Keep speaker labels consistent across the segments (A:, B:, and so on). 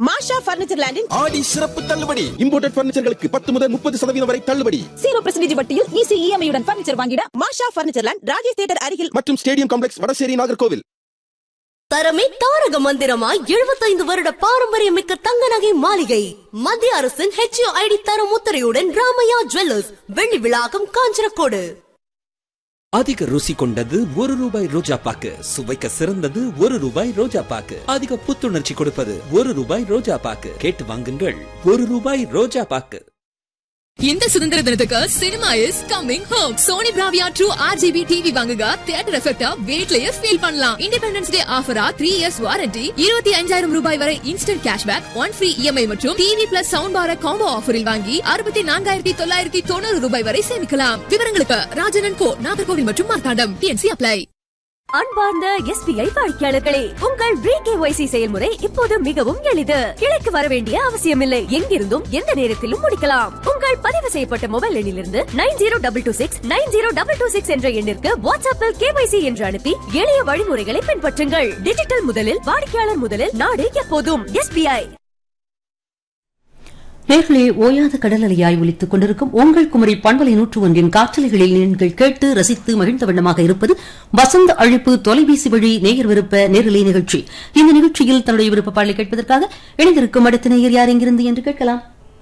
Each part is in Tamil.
A: மாஷா பர்னிச்சர் லேண்டின்
B: ஆடி சிறப்பு தள்ளுபடி இம்போர்ட்டட் பர்னிச்சர்களுக்கு பத்து முதல் முப்பது சதவீதம் வரை தள்ளுபடி
C: ஜீரோ பர்சன்டேஜ் வட்டியில் ஈஸி இஎம்ஐயுடன் பர்னிச்சர் வாங்கிட
A: Masha furniture land Rajesh theatre அருகில்
B: மற்றும் ஸ்டேடியம் காம்ப்ளெக்ஸ் வடசேரி நாகர்கோவில்
D: தரமே தாரக மந்திரமாய் எழுபத்தைந்து வருட பாரம்பரியமிக்க தங்க நகை மாளிகை மத்திய அரசின் ஹெச்ஓ ஐடி தரம் முத்திரையுடன் ராமையா ஜுவல்லர்ஸ் வெள்ளி விழாக்கம் காஞ்சனக்கோடு
E: அதிக ருசி கொண்டது ஒரு ரூபாய் ரோஜா பாக்கு சுவைக்க சிறந்தது ஒரு ரூபாய் ரோஜா பாக்கு அதிக புத்துணர்ச்சி கொடுப்பது ஒரு ரூபாய் ரோஜா பாக்கு கேட்டு வாங்குங்கள் ஒரு ரூபாய் ரோஜா பாக்கு
F: இந்த சுதந்திர தினத்துக்கு cinema is coming home Sony Bravia true RGB TV வாங்குங்க தியேட்டர் எஃபெக்டா வீட்லயே ஃபீல் பண்ணலாம் இண்டிபெண்டன்ஸ் டே ஆஃபரா த்ரீ இயர்ஸ் வாரண்டி இருபத்தி அஞ்சாயிரம் ரூபாய் வரை instant cashback one free EMI மற்றும் TV plus sound bar combo ஆஃபரில் வாங்கி அறுபத்தி நான்காயிரத்தி தொள்ளாயிரத்தி தொண்ணூறு ரூபாய் வரை சேமிக்கலாம் விவரங்களுக்கு ராஜனன் கோ நாகர்கோவில் மற்றும் மார்த்தாண்டம் டிஎன்சி அப்ளை
D: அன்பார்ந்த எஸ்பிஐ வாடிக்கையாளர்களே உங்கள் பிகேஒய்சி செயல்முறை இப்போது மிகவும் எளிது கிளைக்கு வர வேண்டிய அவசியமில்லை எங்கிருந்தும் எந்த நேரத்திலும் முடிக்கலாம் உங்கள் பதிவு செய்யப்பட்ட மொபைல் எண்ணிலிருந்து nine zero double two six nine zero double two six என்ற எண்ணிற்கு வாட்ஸ்அப்பில் கேஒய்சி என்று அனுப்பி எளிய வழிமுறைகளை பின்பற்றுங்கள் டிஜிட்டல் முதலில் வாடிக்கையாளர் முதலில் நாடு எப்போதும் எஸ்பிஐ
G: நேர்களே ஓயாத கடல் அலையாய் ஒலித்துக் கொண்டிருக்கும் உங்கள் குமரி பண்பலை நூற்று ஒன்றின் காற்றலைகளில் நீங்கள் கேட்டு ரசித்து மகிழ்ந்த வண்ணமாக இருப்பது வசந்த அழைப்பு தொலைபேசி வழி நேயர் விருப்ப நேரலை நிகழ்ச்சி இந்த நிகழ்ச்சியில் தன்னுடைய விருப்ப பாடலை கேட்பதற்காக இணைந்திருக்கும் அடுத்த நேயர் யார் எங்கிருந்து என்று கேட்கலாம்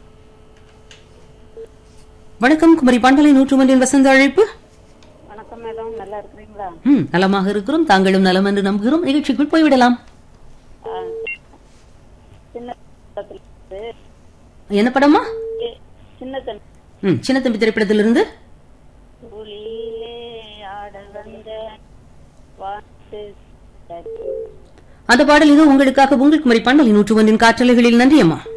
G: வணக்கம் குமரி பண்பலை நூற்று ஒன்றின் வசந்த அழைப்பு
H: வணக்கம் மேடம் நல்லா இருக்கிறீங்களா
G: ம் நலமாக இருக்கிறோம் தாங்களும் நலம் என்று நம்புகிறோம் நிகழ்ச்சிக்குள் போய்விடலாம்
H: சின்ன படத்துல இருந்து,
G: என்ன படமா
H: ஏ, சின்ன தம்பி
G: ம் சின்ன தம்பி திரைப்படத்திலிருந்து
H: புலியிலே ஆட வந்த வாத்து
G: அந்த பாடல் இது உங்களுக்காக உங்கள் குமரி பண்பலை நூற்று ஒன்றின் காற்றலைகளில் நன்றி அம்மா